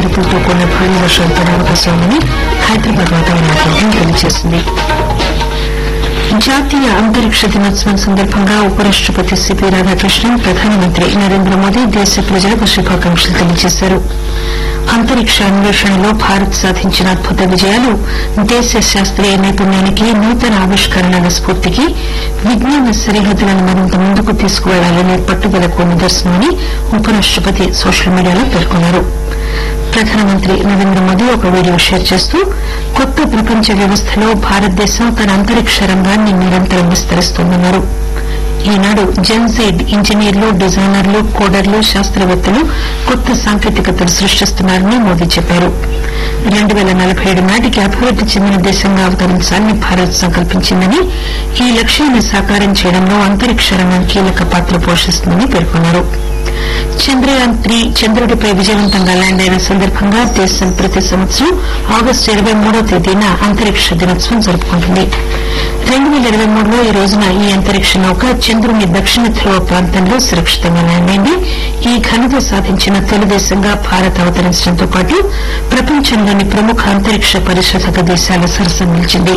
మెరుపులతో కూడిన భారీ వర్షాలు పడే అవకాశం ఉందని హైదరాబాద్ వాతావరణ కేంద్రం తెలియజేసింది జాతీయ అంతరిక్ష దినోత్సవం సందర్భంగా ఉపరాష్టపతి సిపి రాధాకృష్ణన్ ప్రధానమంత్రి నరేంద్ర మోదీ దేశ ప్రజలకు శుభాకాంక్షలు తెలియజేశారు అంతరిక్ష అన్వేషణలో భారత్ సాధించిన అద్భుత విజయాలు దేశ శాస్త్రీయ నైపుణ్యానికి నూతన ఆవిష్కరణల స్ఫూర్తికి విజ్ఞాన సరిహద్దులను మరింత ముందుకు తీసుకువెళ్లాలనే పట్టుదలకు నిదర్శనమని ఉపరాష్టపతి సోషల్ మీడియాలో పేర్కొన్నారు ప్రధానమంత్రి నరేంద్ర మోదీ ఒక వీడియో షేర్ చేస్తూ కొత్త ప్రపంచ వ్యవస్థలో భారతదేశం తన అంతరిక్ష రంగాన్ని నిరంతరం విస్తరిస్తోందన్నారు ఈనాడు జెన్జీడ్ ఇంజనీర్లు డిజైనర్లు కోడర్లు శాస్త్రవేత్తలు కొత్త సాంకేతికతలు సృష్టిస్తున్నారని మోదీ చెప్పారు రెండు పేల నలభై ఏడు నాటికి అభివృద్ది చెందిన దేశంగా అవతరించాలని భారత్ సంకల్పించిందని ఈ లక్ష్యాన్ని సాకారం చేయడంలో అంతరిక్ష రంగం కీలక పాత్ర పోషిస్తుందని పేర్కొన్నారు చంద్రయాన్ త్రీ చంద్రుడిపై విజయవంతంగా ల్యాండ్ అయిన సందర్భంగా దేశం ప్రతి సంవత్సరం ఆగస్టు ఇరవై మూడో తేదీన అంతరిక్ష దినోత్సవం జరుపుకుంటుంది రెండు పేల ఇరవై మూడులో ఈ రోజున ఈ అంతరిక్ష నౌక చంద్రుని దక్షిణ ధ్రువ ప్రాంతంలో సురక్షితంగా ల్యాండ్ అయింది ఈ ఘనత సాధించిన తొలి దేశంగా భారత్ అవతరించడంతో పాటు ప్రపంచంలోని ప్రముఖ అంతరిక్ష పరిశోధక దేశాల సరసన నిలిచింది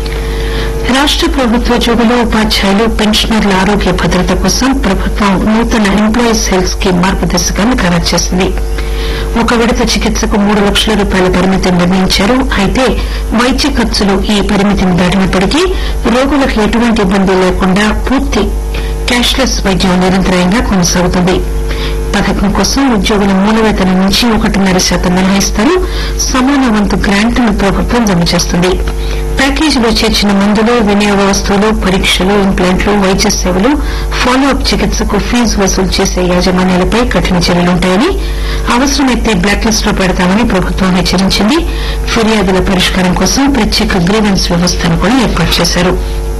రాష్ట ప్రభుత్వోద్యోగులు ఉపాధ్యాయులు పెన్షనర్ల ఆరోగ్య భద్రత కోసం ప్రభుత్వం నూతన ఎంప్లాయీస్ హెల్త్ స్కీమ్ మార్గదర్శకాలను ఖరారు చేసింది ఒక విడత చికిత్సకు మూడు లక్షల రూపాయల పరిమితిని నిర్ణయించారు అయితే వైద్య ఖర్చులు ఈ పరిమితిని దాటినప్పటికీ రోగులకు ఎటువంటి ఇబ్బంది లేకుండా పూర్తి క్యాష్లెస్ వైద్యం నిరంతరాయంగా కొనసాగుతుంది పథకం కోసం ఉద్యోగుల మూల వేతనం నుంచి ఒకటిన్నర శాతం మినహాయిస్తారు సమాన వంతు గ్రాంట్ను ప్రభుత్వం జమ చేస్తుంది ప్యాకేజీలో చేర్చిన మందులు వినియోగ వస్తువులు పరీక్షలు ఇంప్లాంట్లు వైద్య సేవలు ఫాలో అప్ చికిత్సకు ఫీజు వసూలు చేసే యాజమాన్యాలపై కఠిన చర్యలుంటాయని అవసరమైతే బ్లాక్ లిస్ట్ లో పెడతామని ప్రభుత్వం హెచ్చరించింది ఫిర్యాదుల పరిష్కారం కోసం ప్రత్యేక గ్రీవెన్స్ వ్యవస్థను కూడా ఏర్పాటు చేశారు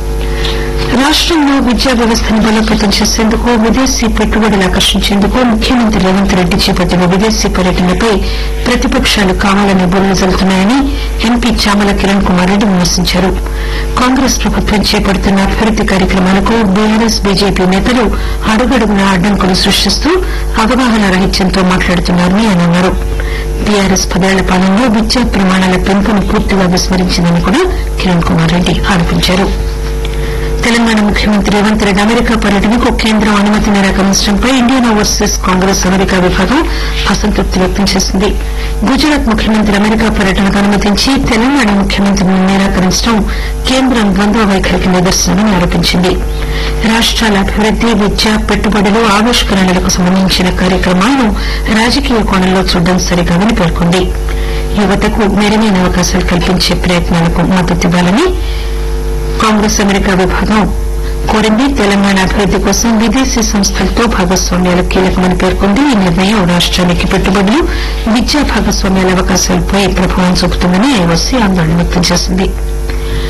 రాష్టంలో విద్యా వ్యవస్థను బలోపేతం చేసేందుకు విదేశీ పెట్టుబడులు ఆకర్షించేందుకు ముఖ్యమంత్రి రేవంత్ రెడ్డి చేపట్టిన విదేశీ పర్యటనపై ప్రతిపక్షాలు కావాలని బురద జల్లుతున్నాయని ఎంపీ చామల కిరణ్ కుమార్ రెడ్డి విమర్శించారు కాంగ్రెస్ ప్రభుత్వం చేపడుతున్న అభివృద్ది కార్యక్రమాలకు బీఆర్ఎస్ బీజేపీ నేతలు అడుగడుగునా అడ్డంకులు సృష్టిస్తూ అవగాహన రహిత్యంతో మాట్లాడుతున్నారని ఆయన అన్నారు బీఆర్ఎస్ పదేళ్ల పాలనలో విద్యా ప్రమాణాల పెంపును పూర్తిగా విస్మరించిందని కూడా కిరణ్ కుమార్ రెడ్డి ఆరోపించారు తెలంగాణ ముఖ్యమంత్రి రేవంత్ రెడ్డి అమెరికా పర్యటనకు కేంద్రం అనుమతి నిరాకరించడంపై ఇండియన్ ఓవర్సీస్ కాంగ్రెస్ అమెరికా విభాగం అసంతృప్తి వ్యక్తం చేసింది గుజరాత్ ముఖ్యమంత్రి అమెరికా పర్యటనకు అనుమతించి తెలంగాణ ముఖ్యమంత్రిని నిరాకరించడం కేంద్రం ద్వంద్వ వైఖరికి నిదర్శనమని ఆరోపించింది రాష్ట్రాల అభివృద్ది విద్య పెట్టుబడులు ఆవిష్కరణలకు సంబంధించిన కార్యక్రమాలను రాజకీయ కోణంలో చూడడం సరికాదని పేర్కొంది యువతకు మెరుగైన అవకాశాలు కల్పించే ప్రయత్నాలకు మద్దతివ్వాలని కాంగ్రెస్ అమెరికా విభాగం కోరింది తెలంగాణ అభివృద్ది కోసం విదేశీ సంస్థలతో భాగస్వామ్యాలు కీలకమని పేర్కొంది ఈ నిర్ణయం రాష్ట్రానికి పెట్టుబడులు విద్యా భాగస్వామ్యాల అవకాశాలపై ప్రభావం చూపుతుందని ఐఓసీ ఆందోళన వ్యక్తం చేసింది